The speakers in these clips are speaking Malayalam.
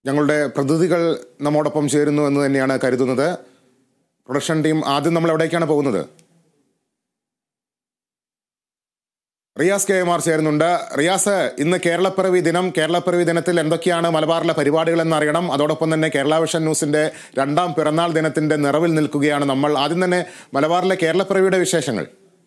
ഞങ്ങളുടെ പ്രതിനിധികൾ നമ്മോടൊപ്പം ചേരുന്നു എന്ന് തന്നെയാണ് കരുതുന്നത് പ്രൊഡക്ഷൻ ടീം ആദ്യം നമ്മൾ എവിടേക്കാണ് പോകുന്നത് റിയാസ് കെ എം ആർ ചേരുന്നുണ്ട് റിയാസ് ഇന്ന് കേരളപ്പിറവി ദിനം കേരളപ്പിറവി ദിനത്തിൽ എന്തൊക്കെയാണ് മലബാറിലെ പരിപാടികൾ എന്നറിയണം അതോടൊപ്പം തന്നെ കേരള വിഷൻ ന്യൂസിന്റെ രണ്ടാം പിറന്നാൾ ദിനത്തിന്റെ നിറവിൽ നിൽക്കുകയാണ് നമ്മൾ ആദ്യം തന്നെ മലബാറിലെ കേരളപ്പിറവിയുടെ വിശേഷങ്ങൾ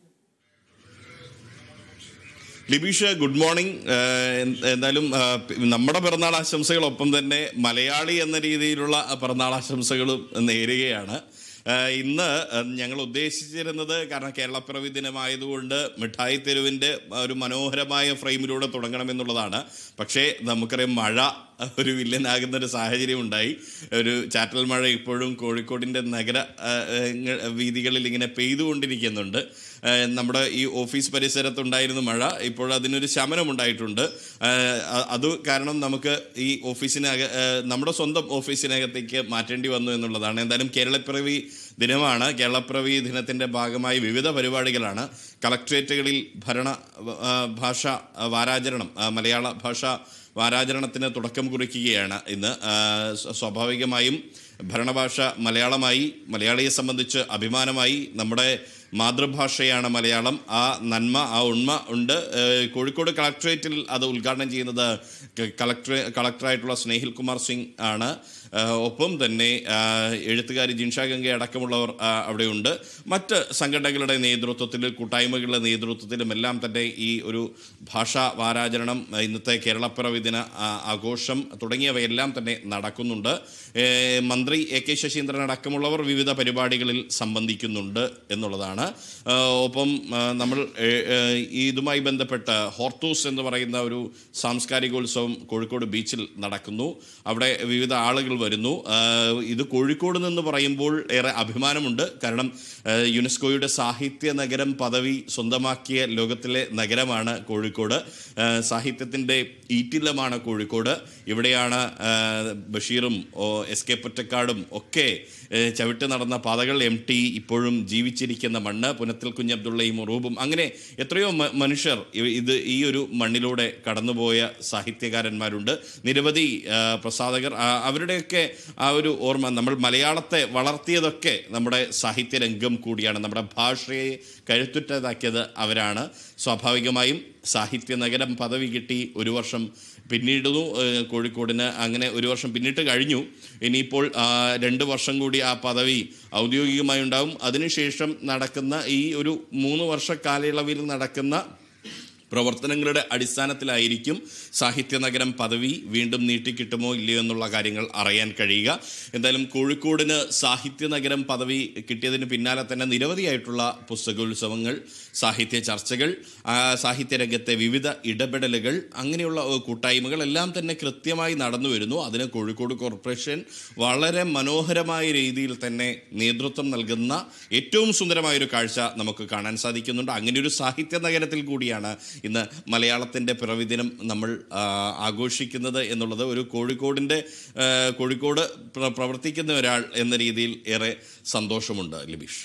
ലിബീഷ് ഗുഡ് മോർണിംഗ് ഏഹ് എന്തായാലും ഏഹ് പി- നമ്മുടെ പിറന്നാൾ ആശംസകളൊപ്പം തന്നെ മലയാളി എന്ന രീതിയിലുള്ള പിറന്നാൾ ആശംസകളും നേരുകയാണ് ഏഹ് ഇന്ന് ഏഹ് ഞങ്ങൾ ഉദ്ദേശിച്ചിരുന്നത് കാരണം കേരളപ്പിറവി ദിനമായതുകൊണ്ട് മിഠായി തെരുവിൻ്റെ ഒരു മനോഹരമായ ഫ്രെയിമിലൂടെ തുടങ്ങണമെന്നുള്ളതാണ് പക്ഷേ നമുക്കറിയാം മഴ ഒരു വില്ലനാകുന്ന ഒരു സാഹചര്യം ഉണ്ടായി ഒരു ചാറ്റൽ മഴ ഇപ്പോഴും കോഴിക്കോടിൻ്റെ നഗര ഏഹ്, ഏഹ്, വീതികളിൽ ഇങ്ങനെ പെയ്തുകൊണ്ടിരിക്കുന്നുണ്ട് ഏഹ് നമ്മുടെ ഈ ഓഫീസ് പരിസരത്തുണ്ടായിരുന്ന മഴ ഇപ്പോൾ അതിനൊരു ശമനമുണ്ടായിട്ടുണ്ട് ഏഹ് അ- അത് കാരണം നമുക്ക് ഈ ഓഫീസിനക ഏഹ് നമ്മുടെ സ്വന്തം ഓഫീസിനകത്തേക്ക് മാറ്റേണ്ടി വന്നു എന്നുള്ളതാണ് എന്തായാലും കേരളപ്പിറവി ദിനമാണ് കേരളപ്പിറവി ദിനത്തിൻ്റെ ഭാഗമായി വിവിധ പരിപാടികളാണ് കളക്ട്രേറ്റുകളിൽ ഭരണ ആ, ഭാഷ ആ, വാരാചരണം ആ, മലയാള ഭാഷ വാരാചരണത്തിന് തുടക്കം കുറിക്കുകയാണ് ഇന്ന് ആ, സ്വ- സ്വാഭാവികമായും ഭരണഭാഷ മലയാളമായി മലയാളിയെ സംബന്ധിച്ച് അഭിമാനമായി നമ്മുടെ മാതൃഭാഷയാണ് മലയാളം ആ നന്മ ആ ഉണ്മ ഉണ്ട് ഏഹ് കോഴിക്കോട് കളക്ട്രേറ്റിൽ അത് ഉദ്ഘാടനം ചെയ്യുന്നത് ക- കളക്ടർ കളക്ടറായിട്ടുള്ള സ്നേഹിൽ കുമാർ സിംഗ് ആണ് ഏഹ് ഒപ്പം തന്നെ ആഹ് എഴുത്തുകാരി ജിൻഷ ഗംഗ അടക്കമുള്ളവർ ആഹ് അവിടെയുണ്ട് മറ്റ് സംഘടനകളുടെ നേതൃത്വത്തിൽ കൂട്ടായ്മകളുടെ നേതൃത്വത്തിലും എല്ലാം തന്നെ ഈ ഒരു ഭാഷാ വാരാചരണം ഇന്നത്തെ കേരളപ്പിറവി ദിന ആ- ആഘോഷം തുടങ്ങിയവയെല്ലാം തന്നെ നടക്കുന്നുണ്ട് ഏഹ് മന്ത്രി എ കെ ശശീന്ദ്രൻ അടക്കമുള്ളവർ വിവിധ പരിപാടികളിൽ സംബന്ധിക്കുന്നുണ്ട് എന്നുള്ളതാണ് ആഹ് ഒപ്പം ആഹ് നമ്മൾ ഏഹ്, ഏഹ്, ഈ ഇതുമായി ബന്ധപ്പെട്ട് ഹോർത്തൂസ് എന്ന് പറയുന്ന ഒരു സാംസ്കാരികോത്സവം കോഴിക്കോട് ബീച്ചിൽ നടക്കുന്നു അവിടെ വിവിധ ആളുകൾ വരുന്നു ആഹ് ഇത് കോഴിക്കോട് നിന്ന് പറയുമ്പോൾ ഏറെ അഭിമാനമുണ്ട് കാരണം ആഹ് യുനെസ്കോയുടെ സാഹിത്യ നഗരം പദവി സ്വന്തമാക്കിയ ലോകത്തിലെ നഗരമാണ് കോഴിക്കോട് ആഹ് സാഹിത്യത്തിൻ്റെ ഈറ്റില്ലമാണ് കോഴിക്കോട് ഇവിടെയാണ് ആഹ് ബഷീറും ഓ, എസ് കെ പൊറ്റക്കാടും ഒക്കെ ഏഹ് ചവിട്ട് നടന്ന പാതകൾ എം ടി ഇപ്പോഴും ജീവിച്ചിരിക്കുന്ന മണ്ണ് പുനത്തിൽ കുഞ്ഞബ്ദുള്ളയും റൂബും അങ്ങനെ എത്രയോ മ- മനുഷ്യർ ഇ- ഇത് ഈ ഒരു മണ്ണിലൂടെ കടന്നുപോയ സാഹിത്യകാരന്മാരുണ്ട് നിരവധി ആ, പ്രസാധകർ ആ, അവരുടെയൊക്കെ ആ ഒരു ഓർമ്മ നമ്മൾ മലയാളത്തെ വളർത്തിയതൊക്കെ നമ്മുടെ സാഹിത്യരംഗം കൂടിയാണ് നമ്മുടെ ഭാഷയെ കഴുത്തുറ്റതാക്കിയത് അവരാണ് സ്വാഭാവികമായും സാഹിത്യ നഗരം പദവി കിട്ടി ഒരു വർഷം പിന്നിടുന്നു ഏഹ് കോഴിക്കോടിന് അങ്ങനെ ഒരു വർഷം പിന്നിട്ട് കഴിഞ്ഞു ഇനിയിപ്പോൾ ആ, രണ്ട് വർഷം കൂടി ആ പദവി ഔദ്യോഗികമായി ഉണ്ടാവും അതിനുശേഷം നടക്കുന്ന ഈ ഒരു മൂന്ന് വർഷ കാലയളവിൽ നടക്കുന്ന പ്രവർത്തനങ്ങളുടെ അടിസ്ഥാനത്തിലായിരിക്കും സാഹിത്യ നഗരം പദവി വീണ്ടും നീട്ടിക്കിട്ടുമോ ഇല്ലയോ എന്നുള്ള കാര്യങ്ങൾ അറിയാൻ കഴിയുക എന്തായാലും കോഴിക്കോടിന് സാഹിത്യ നഗരം പദവി കിട്ടിയതിന് പിന്നാലെ തന്നെ നിരവധിയായിട്ടുള്ള പുസ്തകോത്സവങ്ങൾ സാഹിത്യ ചർച്ചകൾ ആ, സാഹിത്യ രംഗത്തെ വിവിധ ഇടപെടലുകൾ അങ്ങനെയുള്ള ഏഹ്, കൂട്ടായ്മകൾ എല്ലാം തന്നെ കൃത്യമായി നടന്നു വരുന്നു അതിന് കോഴിക്കോട് കോർപ്പറേഷൻ വളരെ മനോഹരമായ രീതിയിൽ തന്നെ നേതൃത്വം നൽകുന്ന ഏറ്റവും സുന്ദരമായൊരു കാഴ്ച നമുക്ക് കാണാൻ സാധിക്കുന്നുണ്ട് അങ്ങനെ ഒരു സാഹിത്യ നഗരത്തിൽ കൂടിയാണ് ഇന്ന് മലയാളത്തിൻ്റെ പിറവിദിനം നമ്മൾ ആ, ആഘോഷിക്കുന്നത് എന്നുള്ളത് ഒരു കോഴിക്കോടിൻ്റെ ആ, കോഴിക്കോട് പ്ര- പ്രവർത്തിക്കുന്ന ഒരാൾ എന്ന രീതിയിൽ ഏറെ സന്തോഷമുണ്ട് ലിബീഷ്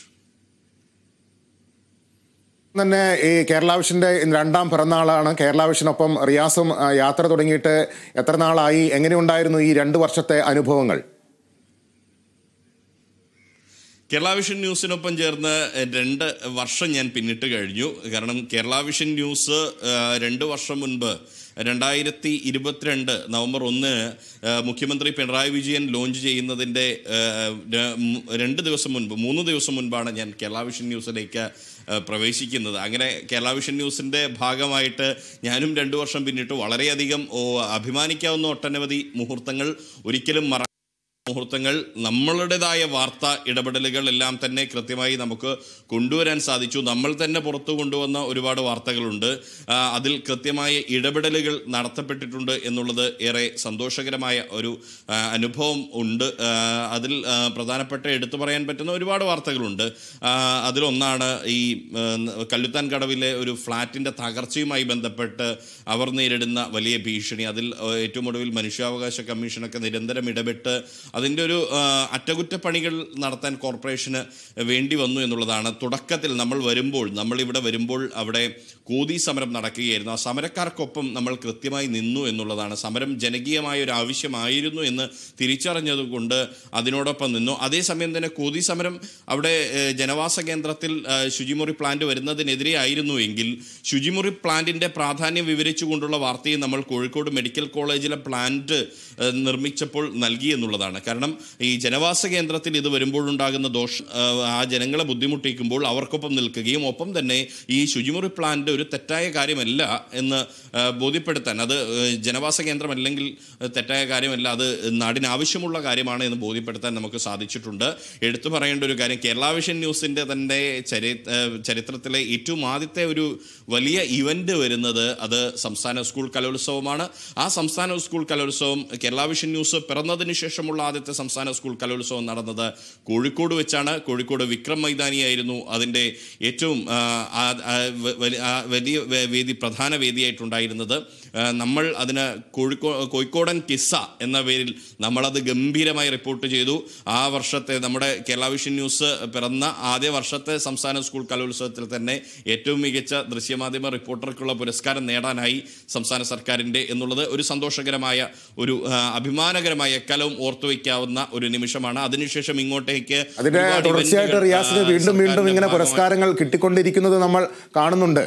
തന്നെ ഈ കേരള വിഷന്റെ ഇന്ന് രണ്ടാം പിറന്നാളാണ് കേരള വിഷനൊപ്പം റിയാസും ആ, യാത്ര തുടങ്ങിയിട്ട് എത്ര നാളായി എങ്ങനെയുണ്ടായിരുന്നു ഈ രണ്ട് വർഷത്തെ അനുഭവങ്ങൾ കേരള വിഷൻ ന്യൂസിനൊപ്പം ചേർന്ന് രണ്ട് വർഷം ഞാൻ പിന്നിട്ട് കഴിഞ്ഞു കാരണം കേരള വിഷൻ ന്യൂസ് ആ, രണ്ട് വർഷം മുൻപ് രണ്ടായിരത്തി ഇരുപത്തിരണ്ട് നവംബർ ഒന്ന് മുഖ്യമന്ത്രി പിണറായി വിജയൻ ലോഞ്ച് ചെയ്യുന്നതിൻ്റെ ആ, ര- മു- രണ്ട് ദിവസം മുൻപ് മൂന്ന് ദിവസം മുൻപാണ് ഞാൻ കേരള വിഷൻ ന്യൂസിലേക്ക് ആ, പ്രവേശിക്കുന്നത് അങ്ങനെ കേരള വിഷൻ ന്യൂസിൻ്റെ ഭാഗമായിട്ട് ഞാനും രണ്ടു വർഷം പിന്നിട്ട് വളരെയധികം ഓ, അഭിമാനിക്കാവുന്ന ഒട്ടനവധി മുഹൂർത്തങ്ങൾ ഒരിക്കലും മറ മുഹൂർത്തങ്ങൾ നമ്മളുടേതായ വാർത്താ ഇടപെടലുകൾ എല്ലാം തന്നെ കൃത്യമായി നമുക്ക് കൊണ്ടുവരാൻ സാധിച്ചു നമ്മൾ തന്നെ പുറത്തു കൊണ്ടുവന്ന ഒരുപാട് വാർത്തകളുണ്ട് ആ, അതിൽ കൃത്യമായ ഇടപെടലുകൾ നടത്തപ്പെട്ടിട്ടുണ്ട് എന്നുള്ളത് ഏറെ സന്തോഷകരമായ ഒരു ആ, അനുഭവം ഉണ്ട് ആ, അതിൽ ആ, പ്രധാനപ്പെട്ട എടുത്തു പറയാൻ പറ്റുന്ന ഒരുപാട് വാർത്തകളുണ്ട് ആ, അതിലൊന്നാണ് ഈ ആ, കല്ലുത്താൻ കടവിലെ ഒരു ഫ്ലാറ്റിൻ്റെ തകർച്ചയുമായി ബന്ധപ്പെട്ട് അവർ നേരിടുന്ന വലിയ ഭീഷണി അതിൽ ആ, ഏറ്റവും ഒടുവിൽ മനുഷ്യാവകാശ കമ്മീഷനൊക്കെ നിരന്തരം ഇടപെട്ട് അതിൻ്റെ ഒരു ആ, അറ്റകുറ്റപ്പണികൾ നടത്താൻ കോർപ്പറേഷന് വേണ്ടി വന്നു എന്നുള്ളതാണ് തുടക്കത്തിൽ നമ്മൾ വരുമ്പോൾ നമ്മൾ ഇവിടെ വരുമ്പോൾ അവിടെ കോതി സമരം നടക്കുകയായിരുന്നു ആ സമരക്കാർക്കൊപ്പം നമ്മൾ കൃത്യമായി നിന്നു എന്നുള്ളതാണ് സമരം ജനകീയമായ ഒരു ആവശ്യമായിരുന്നു എന്ന് തിരിച്ചറിഞ്ഞതുകൊണ്ട് അതിനോടൊപ്പം നിന്നു അതേസമയം തന്നെ കോതി സമരം അവിടെ ഏഹ്, ജനവാസ കേന്ദ്രത്തിൽ ആ, ശുചിമുറി പ്ലാന്റ് വരുന്നതിനെതിരെ ആയിരുന്നു എങ്കിൽ ശുചിമുറി പ്ലാന്റിന്റെ പ്രാധാന്യം വിവരിച്ചുകൊണ്ടുള്ള വാർത്തയും നമ്മൾ കോഴിക്കോട് മെഡിക്കൽ കോളേജിലെ പ്ലാന്റ് ഏഹ്, നിർമ്മിച്ചപ്പോൾ നൽകി എന്നുള്ളതാണ് കാരണം ഈ ജനവാസ കേന്ദ്രത്തിൽ ഇത് വരുമ്പോഴുണ്ടാകുന്ന ദോഷം ഏഹ്, ആ ജനങ്ങളെ ബുദ്ധിമുട്ടിക്കുമ്പോൾ അവർക്കൊപ്പം നിൽക്കുകയും ഒപ്പം തന്നെ ഈ ശുചിമുറി പ്ലാന്റ് ഒരു തെറ്റായ കാര്യമല്ല എന്ന് ഏഹ്, ബോധ്യപ്പെടുത്താൻ അത് ഏഹ്, ജനവാസ കേന്ദ്രമല്ലെങ്കിൽ ഏഹ്, തെറ്റായ കാര്യമല്ല അത് നാടിന് ആവശ്യമുള്ള കാര്യമാണ് എന്ന് ബോധ്യപ്പെടുത്താൻ നമുക്ക് സാധിച്ചിട്ടുണ്ട് എടുത്തു പറയേണ്ട ഒരു കാര്യം കേരള വിഷൻ ന്യൂസിൻ്റെ തന്നെ ചരി ഏഹ്, ചരിത്രത്തിലെ ഏറ്റവും ആദ്യത്തെ ഒരു വലിയ ഇവന്റ് വരുന്നത് അത് സംസ്ഥാന സ്കൂൾ കലോത്സവമാണ് ആ സംസ്ഥാന സ്കൂൾ കലോത്സവം കേരള വിഷൻ ന്യൂസ് പിറന്നതിന് ശേഷമുള്ള ആദ്യത്തെ സംസ്ഥാന സ്കൂൾ കലോത്സവം നടന്നത് കോഴിക്കോട് വെച്ചാണ് കോഴിക്കോട് വിക്രം മൈതാനിയായിരുന്നു അതിൻ്റെ ഏറ്റവും ആ, ആ- ആ വ- വലി- ആ വലിയ വേ- വേദി പ്രധാന വേദിയായിട്ടുണ്ടായിരുന്നത് ആ, നമ്മൾ അതിന് കോഴിക്കോ കോഴിക്കോടൻ കിസ്സ എന്ന പേരിൽ നമ്മളത് ഗംഭീരമായി റിപ്പോർട്ട് ചെയ്തു ആ വർഷത്തെ നമ്മുടെ കേരള വിഷൻ ന്യൂസ് പിറന്ന ആദ്യ വർഷത്തെ സംസ്ഥാന സ്കൂൾ കലോത്സവത്തിൽ തന്നെ ഏറ്റവും മികച്ച ദൃശ്യമാധ്യമ റിപ്പോർട്ടർക്കുള്ള പുരസ്കാരം നേടാനായി സംസ്ഥാന സർക്കാരിൻ്റെ എന്നുള്ളത് ഒരു സന്തോഷകരമായ ഒരു ആ, അഭിമാനകരമായ എക്കാലവും ഓർത്തുവെക്കാവുന്ന ഒരു നിമിഷമാണ് അതിനുശേഷം ഇങ്ങോട്ടേക്ക് അതിന്റെ ഒരുപാട് തുടർച്ചയായിട്ട് ഇവന്റുകൾ, റിയാസിന് ആ, വീണ്ടും വീണ്ടും സർക്കാരിന്റെ ഇങ്ങനെ ഭാഗമായി- പുരസ്കാരങ്ങൾ കിട്ടിക്കൊണ്ടിരിക്കുന്നത് നമ്മൾ കാണുന്നുണ്ട്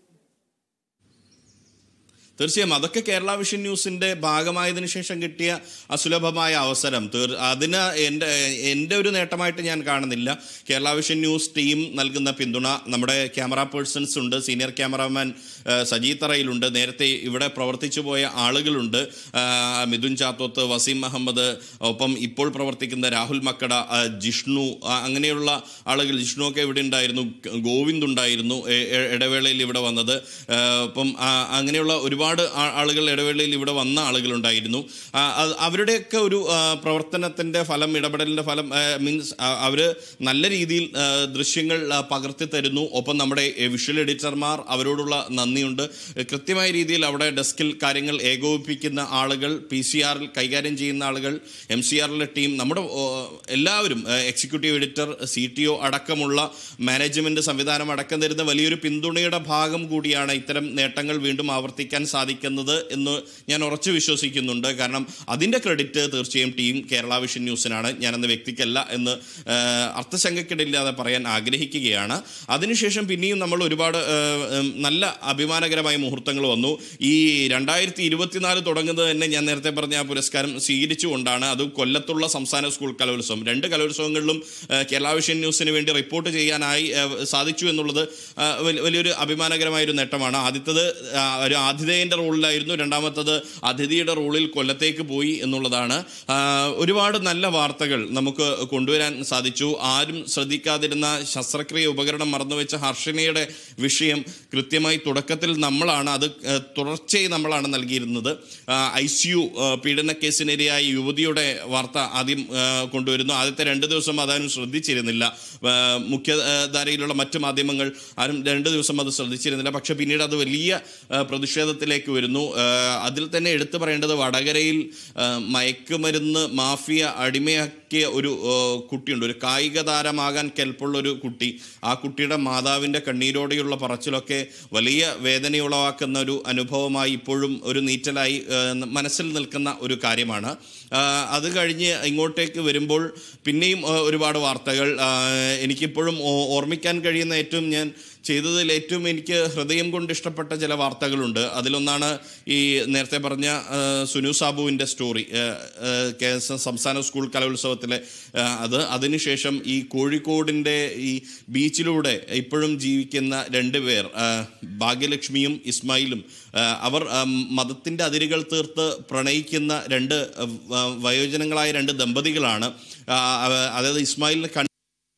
തീർച്ചയായും അതൊക്കെ കേരള വിഷൻ ന്യൂസിന്റെ ഭാഗമായതിനു ശേഷം കിട്ടിയ അസുലഭമായ അവസരം തീർ അതിന് എൻ്റെ എൻ്റെ ഒരു നേട്ടമായിട്ട് ഞാൻ കാണുന്നില്ല കേരള വിഷൻ ന്യൂസ് ടീം നൽകുന്ന പിന്തുണ നമ്മുടെ ക്യാമറ പേഴ്സൺസ് ഉണ്ട് സീനിയർ ക്യാമറാമാൻ ആ, സജി തറയിലുണ്ട് നേരത്തെ ഇവിടെ പ്രവർത്തിച്ചു പോയ ആളുകളുണ്ട് ആ, മിഥുൻ ചാത്തോത്ത് വസീം അഹമ്മദ് ഒപ്പം ഇപ്പോൾ പ്രവർത്തിക്കുന്ന രാഹുൽ മക്കട ആ, ജിഷ്ണു ആ, അങ്ങനെയുള്ള ആളുകൾ ജിഷ്ണു ഒക്കെ ഇവിടെ ഉണ്ടായിരുന്നു ഗോവിന്ദ് ഉണ്ടായിരുന്നു എ- എ- ഇടവേളയിൽ ഇവിടെ വന്നത് ആ, ഒപ്പം ആ, അങ്ങനെയുള്ള ഒരുപാട് ആ- ആളുകൾ ഇടവേളയിൽ ഇവിടെ വന്ന ആളുകളുണ്ടായിരുന്നു ആ, അത് അവരുടെയൊക്കെ ഒരു ആ, പ്രവർത്തനത്തിന്റെ ഫലം ഇടപെടലിന്റെ ഫലം മീൻസ് അവർ നല്ല രീതിയിൽ ആ, ദൃശ്യങ്ങൾ ആ, പകർത്തി തരുന്നു ഒപ്പം നമ്മുടെ വിഷ്വൽ എഡിറ്റർമാർ അവരോടുള്ള നന്ദിയുണ്ട് കൃത്യമായ രീതിയിൽ അവിടെ ഡെസ്കിൽ കാര്യങ്ങൾ ഏകോപിപ്പിക്കുന്ന ആളുകൾ പി സി ആറിൽ കൈകാര്യം ചെയ്യുന്ന ആളുകൾ എം സി ആറിലെ ടീം നമ്മുടെ ഓ, എല്ലാവരും executive editor C T O അടക്കമുള്ള മാനേജ്മെന്റ് സംവിധാനം അടക്കം തരുന്ന വലിയൊരു പിന്തുണയുടെ ഭാഗം കൂടിയാണ് ഇത്തരം നേട്ടങ്ങൾ വീണ്ടും ആവർത്തിക്കാൻ സാധിക്കുന്നത് എന്ന് ഞാൻ ഉറച്ചു വിശ്വസിക്കുന്നുണ്ട് കാരണം അതിൻ്റെ ക്രെഡിറ്റ് തീർച്ചയായും ടീം കേരള വിഷൻ ന്യൂസിനാണ് ഞാനെന്ന വ്യക്തിക്കല്ല എന്ന് ആ, അർത്ഥശങ്കക്കിടയില്ലാതെ പറയാൻ ആഗ്രഹിക്കുകയാണ് അതിനുശേഷം പിന്നെയും നമ്മൾ ഒരുപാട് ആ, ഉം, നല്ല അഭിമാനകരമായ മുഹൂർത്തങ്ങൾ വന്നു ഈ രണ്ടായിരത്തി ഇരുപത്തിനാല് തുടങ്ങുന്നത് തന്നെ ഞാൻ നേരത്തെ പറഞ്ഞ ആ പുരസ്കാരം സ്വീകരിച്ചുകൊണ്ടാണ് അത് കൊല്ലത്തുള്ള സംസ്ഥാന സ്കൂൾ കലോത്സവം രണ്ട് കലോത്സവങ്ങളിലും ആ, കേരള വിഷൻ ന്യൂസിന് വേണ്ടി റിപ്പോർട്ട് ചെയ്യാനായി ആ, സാധിച്ചു എന്നുള്ളത് ആ, വലി- വലിയൊരു അഭിമാനകരമായ ഒരു നേട്ടമാണ് ആദ്യത്തത് ആ, ഒരു ആതിഥേയന്റെ റോളിലായിരുന്നു രണ്ടാമത്തത് അതിഥിയുടെ റോളിൽ കൊല്ലത്തേക്ക് പോയി എന്നുള്ളതാണ് ആ, ഒരുപാട് നല്ല വാർത്തകൾ നമുക്ക് കൊണ്ടുവരാൻ സാധിച്ചു ആരും ശ്രദ്ധിക്കാതിരുന്ന ശസ്ത്രക്രിയ ഉപകരണം മറന്നുവെച്ച ഹർഷനയുടെ വിഷയം കൃത്യമായി തുടക്കത്തിൽ നമ്മളാണ് അത് ആ, തുടർച്ചയായി നമ്മളാണ് നൽകിയിരുന്നത് ഐ സി യു പീഡന കേസിനിരയായ യുവതിയുടെ വാർത്ത ആദ്യം ആ, കൊണ്ടുവരുന്നു ആദ്യത്തെ രണ്ട് ദിവസം അതാരും ശ്രദ്ധിച്ചിരുന്നില്ല ആ, മുഖ്യധാരയിലുള്ള മറ്റ് മാധ്യമങ്ങൾ ആരും രണ്ട് ദിവസം അത് ശ്രദ്ധിച്ചിരുന്നില്ല പക്ഷെ പിന്നീട് അത് വലിയ ആ, പ്രതിഷേധത്തിലേക്ക് വരുന്നു ആ, അതിൽ തന്നെ എടുത്തു പറയേണ്ടത് വടകരയിൽ ആ, മയക്കുമരുന്ന് മാഫിയ അടിമയാക്കിയ ഒരു ആ, കുട്ടിയുണ്ട് ഒരു കായിക താരമാകാൻ കെൽപ്പുള്ള ഒരു കുട്ടി ആ കുട്ടിയുടെ മാതാവിൻ്റെ കണ്ണീരോടെയുള്ള പറച്ചിലൊക്കെ വലിയ വേദനയുളവാക്കുന്ന ഒരു അനുഭവമായി ഇപ്പോഴും ഒരു നീറ്റലായി ആ, മനസ്സിൽ നിൽക്കുന്ന ഒരു കാര്യമാണ് ആ, അത് കഴിഞ്ഞ് ഇങ്ങോട്ടേക്ക് വരുമ്പോൾ പിന്നെയും ആ, ഒരുപാട് വാർത്തകൾ ആ, എനിക്കിപ്പോഴും ഓ- ഓർമ്മിക്കാൻ കഴിയുന്ന ഏറ്റവും ഞാൻ ചെയ്തതിൽ ഏറ്റവും എനിക്ക് ഹൃദയം കൊണ്ട് ഇഷ്ടപ്പെട്ട ചില വാർത്തകളുണ്ട് അതിലൊന്നാണ് ഈ നേരത്തെ പറഞ്ഞ ആ, സുനു സാബുവിൻ്റെ സ്റ്റോറി ആ, ആ, കേ- സംസ്ഥാന സ്കൂൾ കലോത്സവത്തിലെ ആ, അത് അതിനുശേഷം ഈ കോഴിക്കോടിൻ്റെ ഈ ബീച്ചിലൂടെ ഇപ്പോഴും ജീവിക്കുന്ന രണ്ട് പേർ ആ, ഭാഗ്യലക്ഷ്മിയും ഇസ്മായിലും ആ, അവർ ആ, മതത്തിൻ്റെ അതിരുകൾ തീർത്ത് പ്രണയിക്കുന്ന രണ്ട് ആ, വയോജനങ്ങളായ രണ്ട് ദമ്പതികളാണ് ആ, അതായത് ഇസ്മായിലിനെ കണ്ട്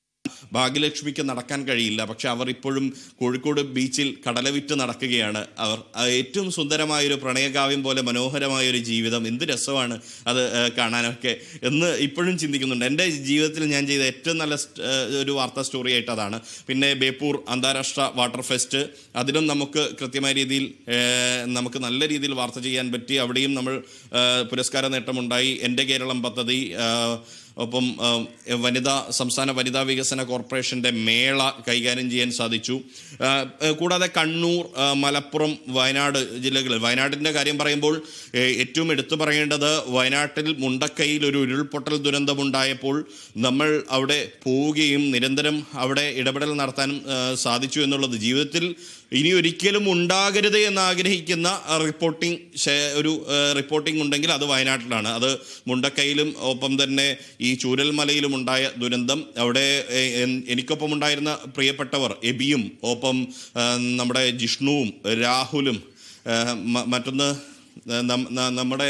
ഭാഗ്യലക്ഷ്മിക്ക് നടക്കാൻ കഴിയില്ല പക്ഷെ അവർ ഇപ്പോഴും കോഴിക്കോട് ബീച്ചിൽ കടലവിറ്റ് നടക്കുകയാണ് അവർ ആ ഏറ്റവും സുന്ദരമായൊരു പ്രണയകാവ്യം പോലെ മനോഹരമായൊരു ജീവിതം എന്ത് രസമാണ് അത് ആ, കാണാനൊക്കെ എന്ന് ഇപ്പോഴും ചിന്തിക്കുന്നുണ്ട് എൻ്റെ ജീവിതത്തിൽ ഞാൻ ചെയ്ത ഏറ്റവും നല്ല സ്റ്റ്- ആ, ഒരു വാർത്താ സ്റ്റോറി ആയിട്ട് അതാണ് പിന്നെ ബേപ്പൂർ അന്താരാഷ്ട്ര വാട്ടർ ഫെസ്റ്റ് അതിലും നമുക്ക് കൃത്യമായ രീതിയിൽ ആ, നമുക്ക് നല്ല രീതിയിൽ വാർത്ത ചെയ്യാൻ പറ്റി അവിടെയും നമ്മൾ ആ, പുരസ്കാര നേട്ടമുണ്ടായി എൻ്റെ കേരളം പദ്ധതി ആ, ഒപ്പം ആ, വനിതാ സംസ്ഥാന വനിതാ വികസന കോർപ്പറേഷൻ്റെ മേള കൈകാര്യം ചെയ്യാൻ സാധിച്ചു ആ, ആ, കൂടാതെ കണ്ണൂർ ആ, മലപ്പുറം വയനാട് ജില്ലകളിൽ വയനാട്ടിൻ്റെ കാര്യം പറയുമ്പോൾ ഏ, ഏറ്റവും എടുത്തു പറയേണ്ടത് വയനാട്ടിൽ മുണ്ടക്കൈയിൽ ഒരു ഉരുൾപൊട്ടൽ ദുരന്തമുണ്ടായപ്പോൾ നമ്മൾ അവിടെ പോവുകയും നിരന്തരം അവിടെ ഇടപെടൽ നടത്താനും ആ, സാധിച്ചു എന്നുള്ളത് ജീവിതത്തിൽ ഇനി ഒരിക്കലും ഉണ്ടാകരുത് എന്ന് ആഗ്രഹിക്കുന്ന റിപ്പോർട്ടിംഗ് ഒരു റിപ്പോർട്ടിംഗ് ഉണ്ടെങ്കിൽ അത് വയനാട്ടിലാണ് അത് മുണ്ടക്കൈയിലും ഒപ്പം തന്നെ ഈ ചൂരൽമലയിലും ഉണ്ടായ ദുരന്തം അവിടെ എ, എൻ- എനിക്കൊപ്പം ഉണ്ടായിരുന്ന പ്രിയപ്പെട്ടവർ എബിയും ഒപ്പം ആ, നമ്മുടെ ജിഷ്ണുവും രാഹുലും ആ, മ- മറ്റൊന്ന് നം- ന- നമ്മുടെ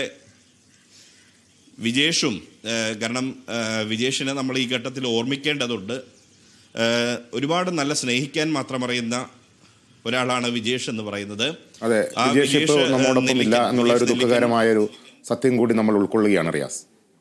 വിജേഷും ആ, കാരണം ആ, വിജേഷിനെ നമ്മൾ ഈ ഘട്ടത്തിൽ ഓർമ്മിക്കേണ്ടതുണ്ട് ആ, ഒരുപാട് നല്ല സ്നേഹിക്കാൻ മാത്രം അറിയുന്ന ഒരാളാണ് വിജേഷ് എന്ന് പറയുന്നത് അതെ ആ വിജേഷ് ഇപ്പോൾ വിജേഷ്, നമ്മോടൊപ്പം ഇല്ല നെല്ലിക്കൻ- എന്നുള്ള ഒരു നെല്ലിക്കൻ- ദുഃഖകരമായ ഒരു സത്യം കൂടി നമ്മൾ ഉൾക്കൊള്ളുകയാണ് റിയാസ്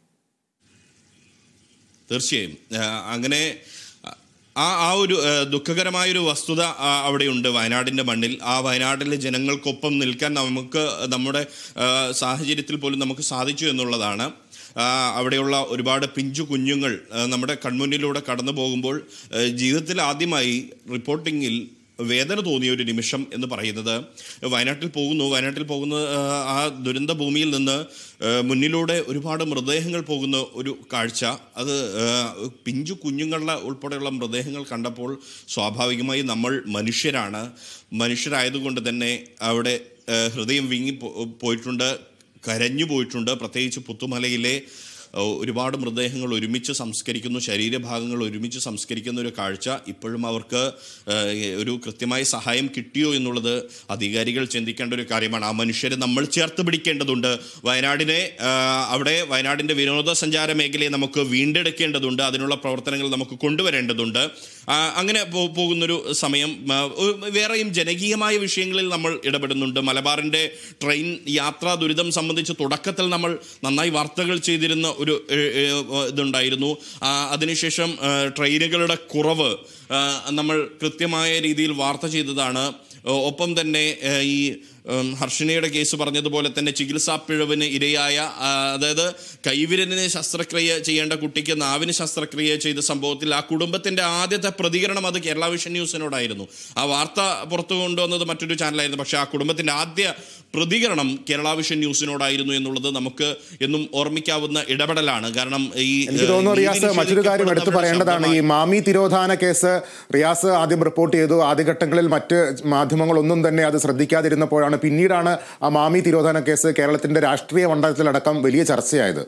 തീർച്ചയായും ആ, അങ്ങനെ ആ ആ ഒരു ആ, ദുഃഖകരമായൊരു വസ്തുത ആ, അവിടെയുണ്ട് വയനാടിൻ്റെ മണ്ണിൽ ആ വയനാട്ടിലെ ജനങ്ങൾക്കൊപ്പം നിൽക്കാൻ നമുക്ക് നമ്മുടെ ആ, സാഹചര്യത്തിൽ പോലും നമുക്ക് സാധിച്ചു എന്നുള്ളതാണ് ആ, അവിടെയുള്ള ഒരുപാട് പിഞ്ചു കുഞ്ഞുങ്ങൾ ആ, നമ്മുടെ കൺമുന്നിലൂടെ കടന്നു പോകുമ്പോൾ ആ, ജീവിതത്തിൽ ആദ്യമായി റിപ്പോർട്ടിങ്ങിൽ വേദന തോന്നിയ ഒരു നിമിഷം എന്ന് പറയുന്നത് വയനാട്ടിൽ പോകുന്നു വയനാട്ടിൽ പോകുന്ന ആ, ആ ദുരന്ത ഭൂമിയിൽ നിന്ന് ആ, മുന്നിലൂടെ ഒരുപാട് മൃതദേഹങ്ങൾ പോകുന്ന ഒരു കാഴ്ച അത് ആ, പിഞ്ചു കുഞ്ഞുങ്ങളുടെ ഉൾപ്പെടെയുള്ള മൃതദേഹങ്ങൾ കണ്ടപ്പോൾ സ്വാഭാവികമായി നമ്മൾ മനുഷ്യരാണ് മനുഷ്യരായതുകൊണ്ട് തന്നെ അവിടെ ആ, ഹൃദയം വിങ്ങി പോ- പോയിട്ടുണ്ട് കരഞ്ഞു പോയിട്ടുണ്ട് പ്രത്യേകിച്ച് പുത്തുമലയിലെ ആ, ഒരുപാട് മൃതദേഹങ്ങൾ ഒരുമിച്ച് സംസ്കരിക്കുന്നു ശരീരഭാഗങ്ങൾ ഒരുമിച്ച് സംസ്കരിക്കുന്ന ഒരു കാഴ്ച ഇപ്പോഴും അവർക്ക് ആ, ഒരു കൃത്യമായ സഹായം കിട്ടിയോ എന്നുള്ളത് അധികാരികൾ ചിന്തിക്കേണ്ട ഒരു കാര്യമാണ് ആ മനുഷ്യരെ നമ്മൾ ചേർത്ത് പിടിക്കേണ്ടതുണ്ട് വയനാടിനെ ആ, അവിടെ വയനാടിൻ്റെ വിനോദസഞ്ചാര മേഖലയെ നമുക്ക് വീണ്ടെടുക്കേണ്ടതുണ്ട് അതിനുള്ള പ്രവർത്തനങ്ങൾ നമുക്ക് കൊണ്ടുവരേണ്ടതുണ്ട് ആ, അങ്ങനെ പോ- പോകുന്നൊരു സമയം ആ, ഒരു- വേറെയും ജനകീയമായ വിഷയങ്ങളിൽ നമ്മൾ ഇടപെടുന്നുണ്ട് മലബാറിൻ്റെ ട്രെയിൻ യാത്രാ ദുരിതം സംബന്ധിച്ച് തുടക്കത്തിൽ നമ്മൾ നന്നായി വാർത്തകൾ ചെയ്തിരുന്ന ഒരു ഏ, ഏ, ഇതുണ്ടായിരുന്നു ആ, അതിനുശേഷം ആ, ട്രെയിനുകളുടെ കുറവ് ആ, നമ്മൾ കൃത്യമായ രീതിയിൽ വാർത്ത ചെയ്തതാണ് ഒ- ഒപ്പം തന്നെ ഏ, ഈ ഉം, ഹർഷിനയുടെ കേസ് പറഞ്ഞതുപോലെ തന്നെ ചികിത്സാ പിഴവിന് ഇരയായ ആ, അതായത് കൈവിരലിന് ശസ്ത്രക്രിയ ചെയ്യേണ്ട കുട്ടിക്ക് നാവിന് ശസ്ത്രക്രിയ ചെയ്ത സംഭവത്തിൽ ആ കുടുംബത്തിന്റെ ആദ്യത്തെ പ്രതികരണം അത് കേരള വിഷൻ ന്യൂസിനോടായിരുന്നു ആ വാർത്ത പുറത്തു കൊണ്ടുവന്നത് മറ്റൊരു ചാനലായിരുന്നു പക്ഷേ ആ കുടുംബത്തിന്റെ ആദ്യ പ്രതികരണം കേരള വിഷൻ ന്യൂസിനോടായിരുന്നു എന്നുള്ളത് നമുക്ക് എന്നും ഓർമ്മിക്കാവുന്ന ഇടപെടലാണ് കാരണം ഈ എനിക്ക് തോന്നുന്നു നീതി റിയാസ് മറ്റൊരു കാര്യം എടുത്തു പറയേണ്ടതാണ് ഈ മാമി തിരോധാന കേസ് റിയാസ് ആദ്യം റിപ്പോർട്ട് ചെയ്തു ആദ്യഘട്ടങ്ങളിൽ മറ്റ് മാധ്യമങ്ങളൊന്നും തന്നെ അത് ശ്രദ്ധിക്കാതിരുന്നപ്പോഴാണ് പിന്നീടാണ് ആ മാമി തിരോധാന കേസ് കേരളത്തിന്റെ രാഷ്ട്രീയ മണ്ഡലത്തിലടക്കം വലിയ ചർച്ചയായത്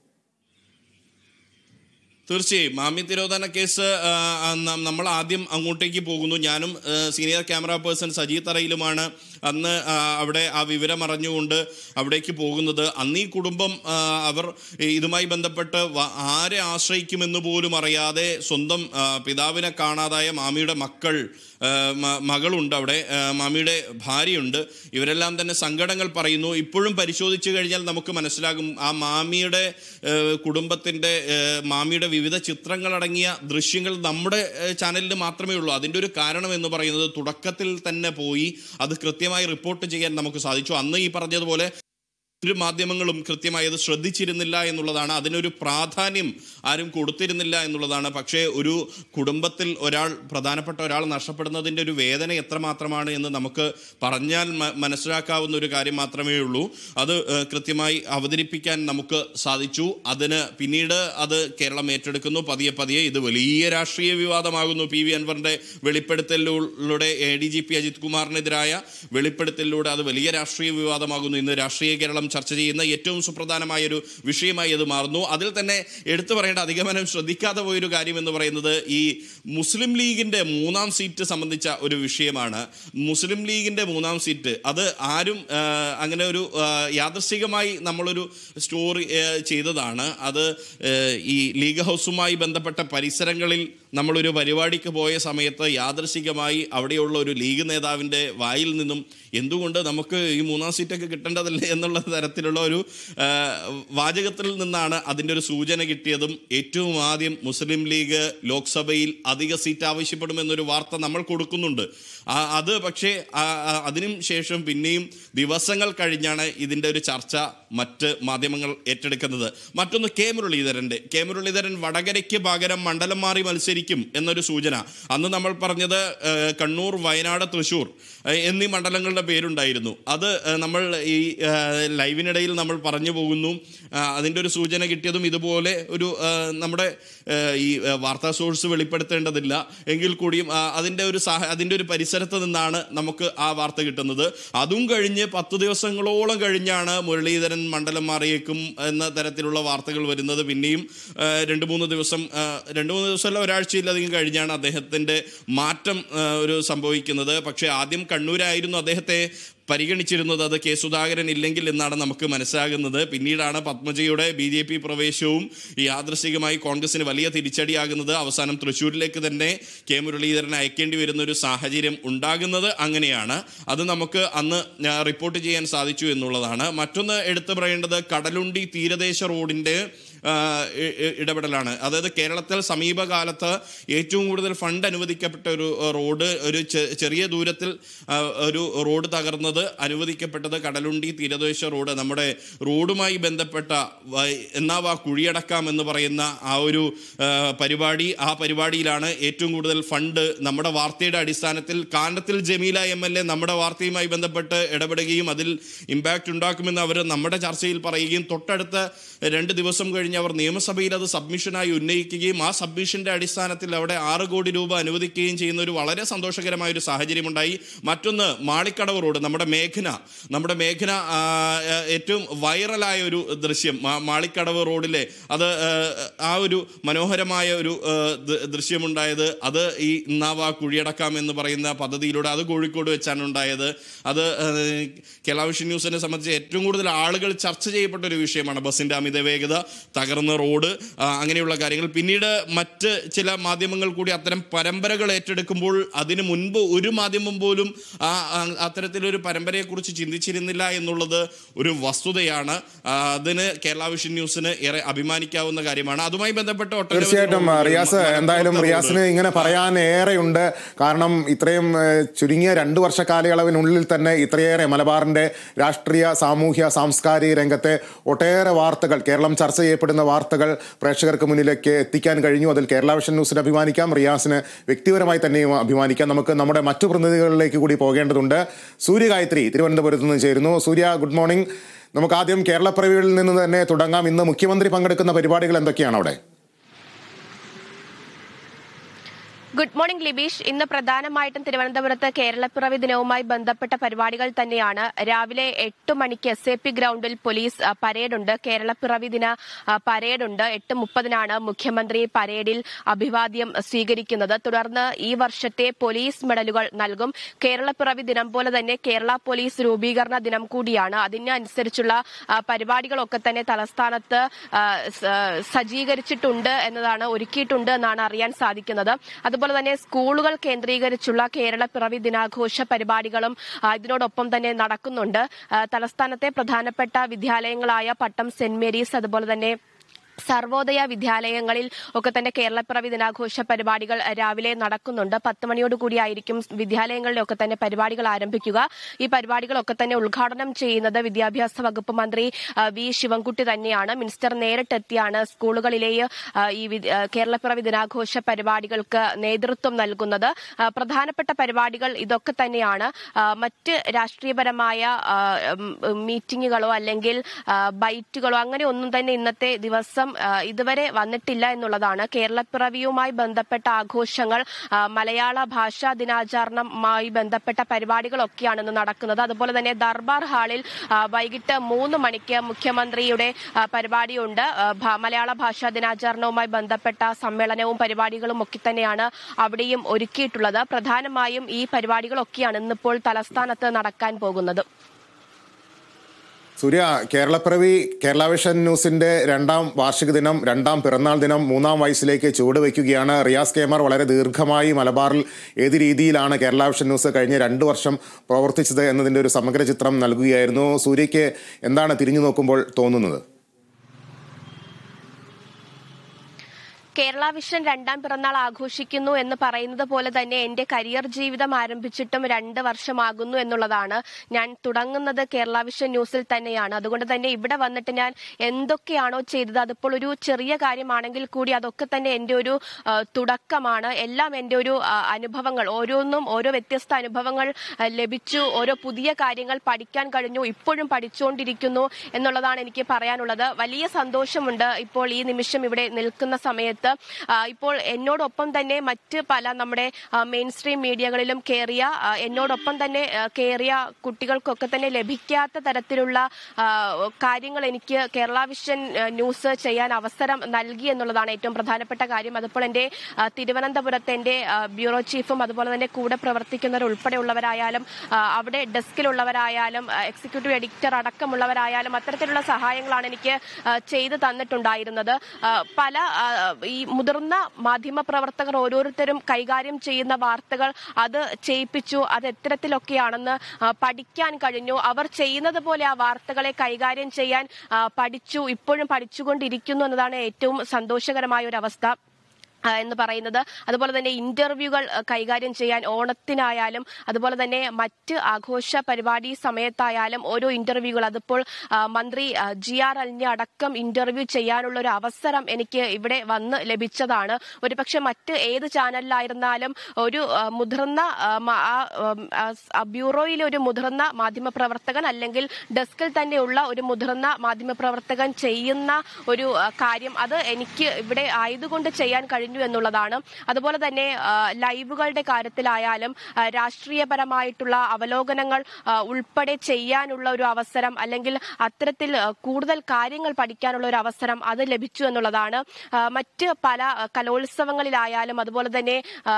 തീർച്ചയായും മാമി തിരോധന കേസ് ആ, ആ, ന- നമ്മൾ ആദ്യം അങ്ങോട്ടേക്ക് പോകുന്നു ഞാനും ആ, സീനിയർ ക്യാമറ പേഴ്സൺ സജി തറയിലുമാണ് അന്ന് ആ, അവിടെ ആ വിവരം അറിഞ്ഞുകൊണ്ട് അവിടേക്ക് പോകുന്നത് അന്ന് ഈ കുടുംബം ആ, അവർ ഇതുമായി ബന്ധപ്പെട്ട് വ- ആരെ ആശ്രയിക്കുമെന്ന് പോലും അറിയാതെ സ്വന്തം ആ, പിതാവിനെ കാണാതായ മാമിയുടെ മക്കൾ ആ, മ- മകളുണ്ട് അവിടെ ആ, മാമിയുടെ ഭാര്യയുണ്ട് ഇവരെല്ലാം തന്നെ സങ്കടങ്ങൾ പറയുന്നു ഇപ്പോഴും പരിശോധിച്ചു കഴിഞ്ഞാൽ നമുക്ക് മനസ്സിലാകും ആ മാമിയുടെ ആ, കുടുംബത്തിൻ്റെ ആ, മാമിയുടെ വിവിധ ചിത്രങ്ങളടങ്ങിയ ദൃശ്യങ്ങൾ നമ്മുടെ ആ, ചാനലിൽ മാത്രമേ ഉള്ളൂ അതിൻ്റെ ഒരു കാരണം എന്ന് പറയുന്നത് തുടക്കത്തിൽ തന്നെ പോയി അത് കൃത്യമായി റിപ്പോർട്ട് ചെയ്യാൻ നമുക്ക് സാധിച്ചു അന്ന് ഈ പറഞ്ഞതുപോലെ ഒരു മാധ്യമങ്ങളും കൃത്യമായി അത് ശ്രദ്ധിച്ചിരുന്നില്ല എന്നുള്ളതാണ് അതിനൊരു പ്രാധാന്യം ആരും കൊടുത്തിരുന്നില്ല എന്നുള്ളതാണ് പക്ഷേ ഒരു കുടുംബത്തിൽ ഒരാൾ പ്രധാനപ്പെട്ട ഒരാൾ നഷ്ടപ്പെടുന്നതിൻ്റെ ഒരു വേദന എത്രമാത്രമാണ് എന്ന് നമുക്ക് പറഞ്ഞാൽ മ- മനസ്സിലാക്കാവുന്ന ഒരു കാര്യം മാത്രമേ ഉള്ളൂ അത് ഏഹ്, കൃത്യമായി അവതരിപ്പിക്കാൻ നമുക്ക് സാധിച്ചു അതിന് പിന്നീട് അത് കേരളം ഏറ്റെടുക്കുന്നു പതിയെ പതിയെ ഇത് വലിയ രാഷ്ട്രീയ വിവാദമാകുന്നു പി വി അൻവറിൻ്റെ വെളിപ്പെടുത്തലിലൂടെ A D G P Ajith കുമാറിനെതിരായ വെളിപ്പെടുത്തലിലൂടെ അത് വലിയ രാഷ്ട്രീയ വിവാദമാകുന്നു ഇന്ന് രാഷ്ട്രീയ കേരളം ചർച്ച ചെയ്യുന്ന ഏറ്റവും സുപ്രധാനമായ ഒരു വിഷയമായി അത് മാറുന്നു അതിൽ തന്നെ എടുത്തു പറയേണ്ട അധികമനം ശ്രദ്ധിക്കാതെ പോയൊരു കാര്യം എന്ന് പറയുന്നത് ഈ മുസ്ലിം ലീഗിന്റെ മൂന്നാം സീറ്റ് സംബന്ധിച്ച ഒരു വിഷയമാണ് മുസ്ലിം ലീഗിന്റെ മൂന്നാം സീറ്റ് അത് ആരും ആ, അങ്ങനെ ഒരു ആ, യാദൃശ്ചികമായി നമ്മളൊരു സ്റ്റോറി ആ, ചെയ്തതാണ് അത് ആ, ഈ ലീഗ് ഹൗസുമായി ബന്ധപ്പെട്ട പരിസരങ്ങളിൽ നമ്മളൊരു പരിപാടിക്ക് പോയ സമയത്ത് യാദൃശികമായി അവിടെയുള്ള ഒരു ലീഗ് നേതാവിൻ്റെ വായിൽ നിന്നും എന്തുകൊണ്ട് നമുക്ക് ഈ മൂന്നാം സീറ്റൊക്കെ കിട്ടേണ്ടതല്ലേ എന്നുള്ള തരത്തിലുള്ള ഒരു ആ, വാചകത്തിൽ നിന്നാണ് അതിൻ്റെ ഒരു സൂചന കിട്ടിയതും ഏറ്റവും ആദ്യം മുസ്ലിം ലീഗ് ലോക്സഭയിൽ അധിക സീറ്റ് ആവശ്യപ്പെടുമെന്നൊരു വാർത്ത നമ്മൾ കൊടുക്കുന്നുണ്ട് ആ, അത് പക്ഷേ ആ, ആ, അതിനും ശേഷം പിന്നെയും ദിവസങ്ങൾ കഴിഞ്ഞാണ് ഇതിൻ്റെ ഒരു ചർച്ച മറ്റ് മാധ്യമങ്ങൾ ഏറ്റെടുക്കുന്നത് മറ്റൊന്ന് കെ മുരളീധരൻ്റെ കെ മുരളീധരൻ വടകരയ്ക്ക് പകരം മണ്ഡലം മാറി മത്സരിക്കും എന്നൊരു സൂചന അന്ന് നമ്മൾ പറഞ്ഞത് ആ, കണ്ണൂർ വയനാട് തൃശ്ശൂർ ആ, എന്നീ മണ്ഡലങ്ങളുടെ പേരുണ്ടായിരുന്നു അത് ആ, നമ്മൾ ഈ ആ, ലൈവിനിടയിൽ നമ്മൾ പറഞ്ഞു പോകുന്നു ആ, അതിൻ്റെ ഒരു സൂചന കിട്ടിയതും ഇതുപോലെ ഒരു ആ, നമ്മുടെ ആ, ഈ ആ, വാർത്താ സോഴ്സ് വെളിപ്പെടുത്തേണ്ടതില്ല എങ്കിൽ കൂടിയും ആ, അതിൻ്റെ ഒരു സാഹ അതിൻ്റെ ഒരു പരിസരത്ത് നിന്നാണ് നമുക്ക് ആ വാർത്ത കിട്ടുന്നത് അതും കഴിഞ്ഞ് പത്ത് ദിവസങ്ങളോളം കഴിഞ്ഞാണ് മുരളീധരൻ മണ്ഡലം മാറിയേക്കും എന്ന തരത്തിലുള്ള വാർത്തകൾ വരുന്നത് പിന്നെയും ആ, രണ്ട് മൂന്ന് ദിവസം ആ, രണ്ട് മൂന്ന് ദിവസമല്ല ഒരാഴ്ചയിലധികം കഴിഞ്ഞാണ് അദ്ദേഹത്തിൻ്റെ മാറ്റം ആ, ഒരു സംഭവിക്കുന്നത് പക്ഷേ ആദ്യം കണ്ണൂരായിരുന്നു അദ്ദേഹത്തെ പരിഗണിച്ചിരുന്നത് അത് കെ സുധാകരൻ ഇല്ലെങ്കിൽ എന്നാണ് നമുക്ക് മനസ്സിലാകുന്നത് പിന്നീടാണ് പത്മജയുടെ ബി ജെ പി പ്രവേശവും ഈ യാദൃശികമായി കോൺഗ്രസിന് വലിയ തിരിച്ചടിയാകുന്നത് അവസാനം തൃശ്ശൂരിലേക്ക് തന്നെ കെ മുരളീധരനെ അയക്കേണ്ടി വരുന്ന ഒരു സാഹചര്യം ഉണ്ടാകുന്നത് അങ്ങനെയാണ് അത് നമുക്ക് അന്ന് ആ, റിപ്പോർട്ട് ചെയ്യാൻ സാധിച്ചു എന്നുള്ളതാണ് മറ്റൊന്ന് എടുത്തു പറയേണ്ടത് കടലുണ്ടി തീരദേശ റോഡിന്റെ ആ, ഇ- ഇ- ഇടപെടലാണ് അതായത് കേരളത്തിൽ സമീപകാലത്ത് ഏറ്റവും കൂടുതൽ ഫണ്ട് അനുവദിക്കപ്പെട്ട ഒരു ആ, റോഡ് ഒരു ചെ- ചെറിയ ദൂരത്തിൽ ആ, ഒരു റോഡ് തകർന്നത് അനുവദിക്കപ്പെട്ടത് കടലുണ്ടി തീരദേശ റോഡ് നമ്മുടെ റോഡുമായി ബന്ധപ്പെട്ട വ- എന്നാ വാ കുഴിയടക്കാം എന്ന് പറയുന്ന ആ ഒരു ആ, പരിപാടി ആ പരിപാടിയിലാണ് ഏറ്റവും കൂടുതൽ ഫണ്ട് നമ്മുടെ വാർത്തയുടെ അടിസ്ഥാനത്തിൽ Kanathil Jameela M L A നമ്മുടെ വാർത്തയുമായി ബന്ധപ്പെട്ട് ഇടപെടുകയും അതിൽ ഇമ്പാക്റ്റ് ഉണ്ടാക്കുമെന്ന് അവർ നമ്മുടെ ചർച്ചയിൽ പറയുകയും തൊട്ടടുത്ത രണ്ട് ദിവസം കഴിഞ്ഞ് അവർ നിയമസഭയിൽ അത് സബ്മിഷനായി ഉന്നയിക്കുകയും ആ സബ്മിഷന്റെ അടിസ്ഥാനത്തിൽ അവിടെ ആറ് കോടി രൂപ അനുവദിക്കുകയും ചെയ്യുന്ന ഒരു വളരെ സന്തോഷകരമായ ഒരു സാഹചര്യമുണ്ടായി മറ്റൊന്ന് മാളിക്കടവ് റോഡ് നമ്മുടെ മേഘന നമ്മുടെ മേഘന ആ, ആ, ഏറ്റവും വൈറലായ ഒരു ദൃശ്യം മാ- മാളിക്കടവ് റോഡിലെ അത് ആ, ആ ഒരു മനോഹരമായ ഒരു ആ, ദ- ദൃശ്യമുണ്ടായത് അത് ഈ ഇന്നാവ കുഴിയടക്കാം എന്ന് പറയുന്ന പദ്ധതിയിലൂടെ അത് കോഴിക്കോട് വെച്ചാണ് ഉണ്ടായത് അത് ആ, കേരള വിഷൻ ന്യൂസിനെ സംബന്ധിച്ച് ഏറ്റവും കൂടുതൽ ആളുകൾ ചർച്ച ചെയ്യപ്പെട്ട ഒരു വിഷയമാണ് ബസ്സിന്റെ അമിത വേഗത തകർന്ന റോഡ് ആ, അങ്ങനെയുള്ള കാര്യങ്ങൾ പിന്നീട് മറ്റ് ചില മാധ്യമങ്ങൾ കൂടി അത്തരം പരമ്പരകൾ ഏറ്റെടുക്കുമ്പോൾ അതിനു മുൻപ് ഒരു മാധ്യമം പോലും ആ ആ, അത്തരത്തിലൊരു പരമ്പരയെക്കുറിച്ച് ചിന്തിച്ചിരുന്നില്ല എന്നുള്ളത് ഒരു വസ്തുതയാണ് ആ, അതിന് കേരള വിഷൻ ന്യൂസിന് ഏറെ അഭിമാനിക്കാവുന്ന കാര്യമാണ് അതുമായി ബന്ധപ്പെട്ട് ഒട്ടനവധി തീർച്ചയായിട്ടും റോഡുകൾ, റിയാസ് മലപ്പുറത്തെ എന്തായാലും റോഡ്, റിയാസിന് ഇങ്ങനെ പറയാൻ ഏറെയുണ്ട് കാരണം ഇത്രയും ഏഹ്, ചുരുങ്ങിയ രണ്ടു വർഷ കാലയളവിനുള്ളിൽ തന്നെ ഇത്രയേറെ മലബാറിന്റെ രാഷ്ട്രീയ സാമൂഹ്യ സാംസ്കാരിക രംഗത്തെ ഒട്ടേറെ വാർത്തകൾ കേരളം ചർച്ച ചെയ്യപ്പെടുന്ന വാർത്തകൾ പ്രേക്ഷകർക്ക് മുന്നിലേക്ക് എത്തിക്കാൻ കഴിഞ്ഞു അതിൽ കേരള വിഷൻ ന്യൂസിന് അഭിമാനിക്കാം റിയാസിന് വ്യക്തിപരമായി തന്നെയും അഭിമാനിക്കാം നമുക്ക് നമ്മുടെ മറ്റു പ്രതിനിധികളിലേക്ക് കൂടി പോകേണ്ടതുണ്ട് സൂര്യഗായത്രി തിരുവനന്തപുരത്ത് നിന്ന് ചേരുന്നു സൂര്യ ഗുഡ് മോർണിംഗ് നമുക്ക് ആദ്യം കേരളപ്പിറവിയിൽ നിന്ന് തന്നെ തുടങ്ങാം ഇന്ന് മുഖ്യമന്ത്രി പങ്കെടുക്കുന്ന പരിപാടികൾ എന്തൊക്കെയാണ് അവിടെ ഗുഡ് മോർണിംഗ് ലിബീഷ് ഇന്ന് പ്രധാനമായിട്ടും തിരുവനന്തപുരത്ത് കേരളപ്പിറവി ദിനവുമായി ബന്ധപ്പെട്ട പരിപാടികൾ തന്നെയാണ് രാവിലെ എട്ട് മണിക്ക് എസ് എ പി ഗ്രൗണ്ടിൽ പോലീസ് ആ, പരേഡുണ്ട് കേരളപ്പിറവി ദിന ആ, പരേഡുണ്ട് എട്ട് മുപ്പതിനാണ് മുഖ്യമന്ത്രി പരേഡിൽ അഭിവാദ്യം സ്വീകരിക്കുന്നത് തുടർന്ന് ഈ വർഷത്തെ പോലീസ് മെഡലുകൾ നൽകും കേരളപ്പിറവി ദിനം പോലെ തന്നെ കേരള പോലീസ് രൂപീകരണ ദിനം കൂടിയാണ് അതിനനുസരിച്ചുള്ള ആ, പരിപാടികളൊക്കെ തന്നെ തലസ്ഥാനത്ത് ആ, സ- സജ്ജീകരിച്ചിട്ടുണ്ട് എന്നതാണ് ഒരുക്കിയിട്ടുണ്ട് എന്നാണ് അറിയാൻ സാധിക്കുന്നത് അതുപോലെ തന്നെ സ്കൂളുകൾ കേന്ദ്രീകരിച്ചുള്ള കേരള പിറവി ദിനാഘോഷ പരിപാടികളും ആ, ഇതിനോടൊപ്പം തന്നെ നടക്കുന്നുണ്ട് ആ, തലസ്ഥാനത്തെ പ്രധാനപ്പെട്ട വിദ്യാലയങ്ങളായ പട്ടം സെന്റ് മേരീസ് അതുപോലെ തന്നെ സർവോദയ വിദ്യാലയങ്ങളിൽ ഒക്കെ തന്നെ കേരളപ്പിറവി ദിനാഘോഷ പരിപാടികൾ രാവിലെ നടക്കുന്നുണ്ട് പത്ത് മണിയോടുകൂടിയായിരിക്കും വിദ്യാലയങ്ങളിലൊക്കെ തന്നെ പരിപാടികൾ ആരംഭിക്കുക ഈ പരിപാടികളൊക്കെ തന്നെ ഉദ്ഘാടനം ചെയ്യുന്നത് വിദ്യാഭ്യാസ വകുപ്പ് മന്ത്രി ആ, വി ശിവൻകുട്ടി തന്നെയാണ് മിനിസ്റ്റർ നേരിട്ടെത്തിയാണ് സ്കൂളുകളിലെ ആ, ഈ വി- ആ, കേരളപ്പിറവി ദിനാഘോഷ പരിപാടികൾക്ക് നേതൃത്വം നൽകുന്നത് ആ, പ്രധാനപ്പെട്ട പരിപാടികൾ ഇതൊക്കെ തന്നെയാണ് ആ, മറ്റ് രാഷ്ട്രീയപരമായ ആ, ഉം, ഉം, മീറ്റിങ്ങുകളോ അല്ലെങ്കിൽ ആ, ബൈറ്റുകളോ അങ്ങനെ ഒന്നും തന്നെ ഇന്നത്തെ ദിവസം ആ, ഇതുവരെ വന്നിട്ടില്ല എന്നുള്ളതാണ് കേരളപ്പിറവിയുമായി ബന്ധപ്പെട്ട ആഘോഷങ്ങൾ ആ, മലയാള ഭാഷാ ദിനാചരണവുമായി ബന്ധപ്പെട്ട പരിപാടികളൊക്കെയാണ് ഇന്ന് നടക്കുന്നത് അതുപോലെ തന്നെ ദർബാർ ഹാളിൽ ആ, വൈകിട്ട് മൂന്ന് മണിക്ക് മുഖ്യമന്ത്രിയുടെ ആ, പരിപാടിയുണ്ട് ആ, ഭ- മലയാള ഭാഷാ ദിനാചരണവുമായി ബന്ധപ്പെട്ട സമ്മേളനവും പരിപാടികളും ഒക്കെ തന്നെയാണ് അവിടെയും ഒരുക്കിയിട്ടുള്ളത് പ്രധാനമായും ഈ പരിപാടികളൊക്കെയാണ് ഇന്നിപ്പോൾ തലസ്ഥാനത്ത് നടക്കാൻ പോകുന്നത് സൂര്യ കേരളപ്പിറവി കേരള വിഷൻ ന്യൂസിന്റെ രണ്ടാം വാർഷിക ദിനം രണ്ടാം പിറന്നാൾ ദിനം മൂന്നാം വയസ്സിലേക്ക് ചുവടുവെക്കുകയാണ് റിയാസ് കേമർ വളരെ ദീർഘമായി മലബാറിൽ ഏത് രീതിയിലാണ് കേരള വിഷൻ ന്യൂസ് കഴിഞ്ഞ രണ്ട് വർഷം പ്രവർത്തിച്ചത് എന്നതിന്റെ ഒരു സമഗ്ര ചിത്രം നൽകുകയായിരുന്നു സൂര്യയ്ക്ക് എന്താണ് തിരിഞ്ഞു നോക്കുമ്പോൾ തോന്നുന്നത് കേരള വിഷൻ രണ്ടാം പിറന്നാൾ ആഘോഷിക്കുന്നു എന്ന് പറയുന്നത് പോലെ തന്നെ എന്റെ കരിയർ ജീവിതം ആരംഭിച്ചിട്ടും രണ്ട് വർഷമാകുന്നു എന്നുള്ളതാണ് ഞാൻ തുടങ്ങുന്നത് കേരള വിഷൻ ന്യൂസിൽ തന്നെയാണ് അതുകൊണ്ട് തന്നെ ഇവിടെ വന്നിട്ട് ഞാൻ എന്തൊക്കെയാണോ ചെയ്തത് അതിപ്പോൾ ഒരു ചെറിയ കാര്യമാണെങ്കിൽ കൂടി അതൊക്കെ തന്നെ എന്റെ ഒരു ആ, തുടക്കമാണ് എല്ലാം എന്റെ ഒരു ആ, അനുഭവങ്ങൾ ഓരോന്നും ഓരോ വ്യത്യസ്ത അനുഭവങ്ങൾ ആ, ലഭിച്ചു ഓരോ പുതിയ കാര്യങ്ങൾ പഠിക്കാൻ കഴിഞ്ഞു ഇപ്പോഴും പഠിച്ചുകൊണ്ടിരിക്കുന്നു എന്നുള്ളതാണ് എനിക്ക് പറയാനുള്ളത് വലിയ സന്തോഷമുണ്ട് ഇപ്പോൾ ഈ നിമിഷം ഇവിടെ നിൽക്കുന്ന സമയത്ത് ആ, ഇപ്പോൾ എന്നോടൊപ്പം തന്നെ മറ്റ് പല നമ്മുടെ മെയിൻ സ്ട്രീം മീഡിയകളിലും കയറിയ ആ, എന്നോടൊപ്പം തന്നെ ആ, കയറിയ കുട്ടികൾക്കൊക്കെ തന്നെ ലഭിക്കാത്ത തരത്തിലുള്ള ആ, കാര്യങ്ങൾ എനിക്ക് കേരള വിഷൻ ആ, ന്യൂസ് ചെയ്യാൻ അവസരം നൽകി എന്നുള്ളതാണ് ഏറ്റവും പ്രധാനപ്പെട്ട കാര്യം അതിപ്പോൾ എൻ്റെ ആ, തിരുവനന്തപുരത്ത് എൻ്റെ ആ, ബ്യൂറോ ചീഫും അതുപോലെ തന്നെ കൂടെ പ്രവർത്തിക്കുന്നവർ ഉൾപ്പെടെയുള്ളവരായാലും ആ, അവിടെ ഡെസ്കിലുള്ളവരായാലും ആ, എക്സിക്യൂട്ടീവ് എഡിറ്റർ അടക്കമുള്ളവരായാലും അത്തരത്തിലുള്ള സഹായങ്ങളാണ് എനിക്ക് ആ, ചെയ്തു തന്നിട്ടുണ്ടായിരുന്നത് ആ, പല ആ, ഈ മുതിർന്ന മാധ്യമ പ്രവർത്തകർ ഓരോരുത്തരും കൈകാര്യം ചെയ്യുന്ന വാർത്തകൾ അത് ചെയ്യിപ്പിച്ചു അത് എത്തരത്തിലൊക്കെയാണെന്ന് ആ, പഠിക്കാൻ കഴിഞ്ഞു അവർ ചെയ്യുന്നത് പോലെ ആ വാർത്തകളെ കൈകാര്യം ചെയ്യാൻ ആ, പഠിച്ചു ഇപ്പോഴും പഠിച്ചുകൊണ്ടിരിക്കുന്നു എന്നതാണ് ഏറ്റവും സന്തോഷകരമായ ഒരു അവസ്ഥ ആ, എന്ന് പറയുന്നത് അതുപോലെ തന്നെ ഇന്റർവ്യൂകൾ ആ, കൈകാര്യം ചെയ്യാൻ ഓണത്തിനായാലും അതുപോലെ തന്നെ മറ്റ് ആഘോഷ പരിപാടി സമയത്തായാലും ഓരോ ഇന്റർവ്യൂകൾ അതിപ്പോൾ ആ, മന്ത്രി ആ, ജി ആർ അലിനെ അടക്കം ഇന്റർവ്യൂ ചെയ്യാനുള്ള ഒരു അവസരം എനിക്ക് ഇവിടെ വന്ന് ലഭിച്ചതാണ് ഒരുപക്ഷെ മറ്റ് ഏത് ചാനലിലായിരുന്നാലും ഒരു ആ, മുതിർന്ന ആ, മ- ആ, ഉം, ആ, സ്- ആ, ബ്യൂറോയിലെ ഒരു മുതിർന്ന മാധ്യമപ്രവർത്തകൻ അല്ലെങ്കിൽ ഡെസ്കിൽ തന്നെയുള്ള ഒരു മുതിർന്ന മാധ്യമപ്രവർത്തകൻ ചെയ്യുന്ന ഒരു ആ, കാര്യം അത് എനിക്ക് ഇവിടെ ആയതുകൊണ്ട് ചെയ്യാൻ കഴിഞ്ഞു എന്നുള്ളതാണ് അതുപോലെ തന്നെ ആ, ലൈവുകളുടെ കാര്യത്തിലായാലും ആ, രാഷ്ട്രീയപരമായിട്ടുള്ള അവലോകനങ്ങൾ ആ, ഉൾപ്പെടെ ചെയ്യാനുള്ള ഒരു അവസരം അല്ലെങ്കിൽ അത്തരത്തിൽ ആ, കൂടുതൽ കാര്യങ്ങൾ പഠിക്കാനുള്ള ഒരു അവസരം അത് ലഭിച്ചു എന്നുള്ളതാണ് ആ, മറ്റ് പല ആ, കലോത്സവങ്ങളിലായാലും അതുപോലെ തന്നെ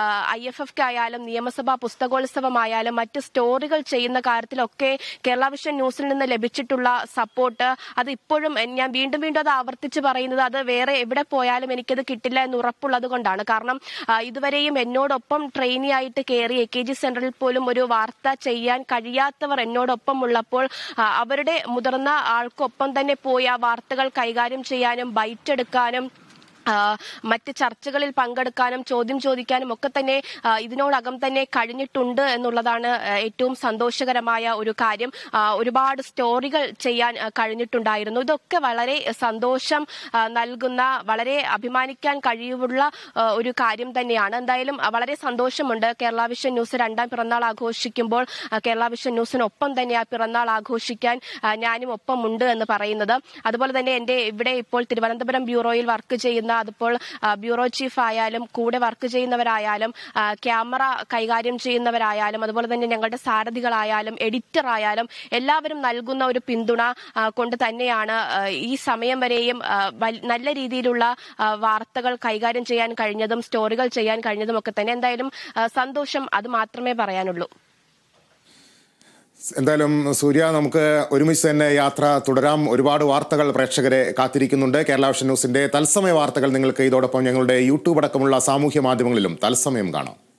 ഐ എഫ് എഫ് ആയാലും നിയമസഭാ പുസ്തകോത്സവമായാലും മറ്റ് സ്റ്റോറികൾ ചെയ്യുന്ന കാര്യത്തിലൊക്കെ കേരള വിഷൻ ന്യൂസിൽ നിന്ന് ലഭിച്ചിട്ടുള്ള സപ്പോർട്ട് അത് ഇപ്പോഴും എൻ- ഞാൻ വീണ്ടും വീണ്ടും അത് ആവർത്തിച്ച് പറയുന്നത് അത് വേറെ എവിടെ പോയാലും എനിക്കത് കിട്ടില്ല എന്ന് ഉറപ്പുള്ളത് കൊണ്ടാണ് കാരണം ആ, ഇതുവരെയും എന്നോടൊപ്പം ട്രെയിനി ആയിട്ട് കയറി എ കെ ജി സെന്ററിൽ പോലും ഒരു വാർത്ത ചെയ്യാൻ കഴിയാത്തവർ എന്നോടൊപ്പം ഉള്ളപ്പോൾ ആ, അവരുടെ മുതിർന്ന ആൾക്കൊപ്പം തന്നെ പോയി ആ വാർത്തകൾ കൈകാര്യം ചെയ്യാനും ബൈറ്റ് എടുക്കാനും ആ, മറ്റ് ചർച്ചകളിൽ പങ്കെടുക്കാനും ചോദ്യം ചോദിക്കാനും ഒക്കെ തന്നെ ആ, ഇതിനോടകം തന്നെ കഴിഞ്ഞിട്ടുണ്ട് എന്നുള്ളതാണ് ആ, ഏറ്റവും സന്തോഷകരമായ ഒരു കാര്യം ആ, ഒരുപാട് സ്റ്റോറികൾ ചെയ്യാൻ ആ, കഴിഞ്ഞിട്ടുണ്ടായിരുന്നു ഇതൊക്കെ വളരെ സന്തോഷം ആ, നൽകുന്ന വളരെ അഭിമാനിക്കാൻ കഴിവുള്ള ആ, ഒരു കാര്യം തന്നെയാണ് എന്തായാലും ആ, വളരെ സന്തോഷമുണ്ട് കേരള വിഷൻ ന്യൂസ് രണ്ടാം പിറന്നാൾ ആഘോഷിക്കുമ്പോൾ ആ, കേരള വിഷൻ ന്യൂസിനൊപ്പം തന്നെ ആ പിറന്നാൾ ആഘോഷിക്കാൻ ആ, ഞാനും ഒപ്പമുണ്ട് എന്ന് പറയുന്നത് അതുപോലെ തന്നെ എന്റെ ഇവിടെ ഇപ്പോൾ തിരുവനന്തപുരം ബ്യൂറോയിൽ വർക്ക് ചെയ്യുന്ന അതിപ്പോൾ ആ, ബ്യൂറോ ചീഫ് ആയാലും കൂടെ വർക്ക് ചെയ്യുന്നവരായാലും ആ, ക്യാമറ കൈകാര്യം ചെയ്യുന്നവരായാലും അതുപോലെ തന്നെ ഞങ്ങളുടെ സാരഥികളായാലും എഡിറ്റർ ആയാലും എല്ലാവരും നൽകുന്ന ഒരു പിന്തുണ ആ, കൊണ്ട് തന്നെയാണ് ആ, ഈ സമയം വരെയും ആ, വൽ- നല്ല രീതിയിലുള്ള ആ, വാർത്തകൾ കൈകാര്യം ചെയ്യാൻ കഴിഞ്ഞതും സ്റ്റോറികൾ ചെയ്യാൻ കഴിഞ്ഞതും ഒക്കെ തന്നെ എന്തായാലും ആ, സന്തോഷം അത് മാത്രമേ പറയാനുള്ളൂ എന്തായാലും സൂര്യ നമുക്ക് ഒരുമിച്ച് തന്നെ യാത്ര തുടരാം ഒരുപാട് വാർത്തകൾ പ്രേക്ഷകരെ കാത്തിരിക്കുന്നുണ്ട് കേരള വിഷൻ ന്യൂസിന്റെ തത്സമയ വാർത്തകൾ നിങ്ങൾക്ക് ഇതോടൊപ്പം ഞങ്ങളുടെ യൂട്യൂബ് അടക്കമുള്ള സാമൂഹ്യ മാധ്യമങ്ങളിലും തത്സമയം കാണാം